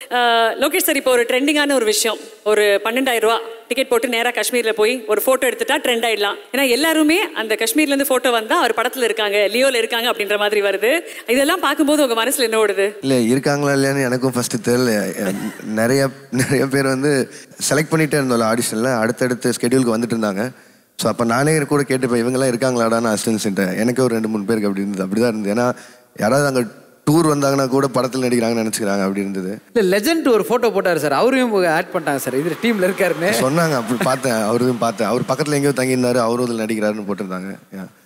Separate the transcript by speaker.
Speaker 1: Lokesh sir இப்போ ஒரு ட்ரெண்டிங்கான ஒரு விஷயம் ஒரு பன்னெண்டாயிரம் ரூபா டிக்கெட் போட்டு நேராக காஷ்மீரில் போய் ஒரு ஃபோட்டோ எடுத்துட்டா ட்ரெண்ட் ஆயிடலாம் ஏன்னா எல்லாருமே அந்த காஷ்மீர்லேருந்து ஃபோட்டோ வந்தால் அவர் படத்தில் இருக்காங்க லியோவில் இருக்காங்க அப்படின்ற மாதிரி வருது இதெல்லாம் பார்க்கும்போது உங்கள் மனசில் என்ன ஓடுது
Speaker 2: இல்லை இருக்காங்களா இல்லையான்னு எனக்கும் ஃபஸ்ட்டு தெரியல அஹ் நிறைய நிறைய பேர் வந்து செலக்ட் பண்ணிட்டே இருந்தோம்ல ஆடிஷனில் அடுத்தடுத்து ஸ்கெடியூலுக்கு வந்துட்டு இருந்தாங்க ஸோ அப்போ நானே கூட கேட்டுப்பேன் இவங்கெல்லாம் இருக்காங்களாடான்னு அசிஸ்டன்ஸ்ன்ட்டு எனக்கு ஒரு ரெண்டு மூணு பேருக்கு அப்படி இருந்தது அப்படி தான் இருந்தது ஏன்னா யாராவது அங்கே டூர் வந்தாங்கன்னா கூட படத்தில் நடிக்கிறாங்கன்னு நினச்சிக்கிறாங்க அப்படி இருந்தது
Speaker 3: இல்லை லெஜண்ட் ஒரு ஃபோட்டோ போட்டார் சார் அவரையும் ஆட் பண்ணிட்டாங்க சார் இது டீமில் இருக்காருன்னு
Speaker 2: சொன்னாங்க அப்படி பார்த்தேன் அவரையும் பார்த்தேன் அவர் பக்கத்தில் எங்கேயோ தங்கியிருந்தாரு அவரும் இதில் நடிக்கிறாருன்னு போட்டிருந்தாங்க Yeah.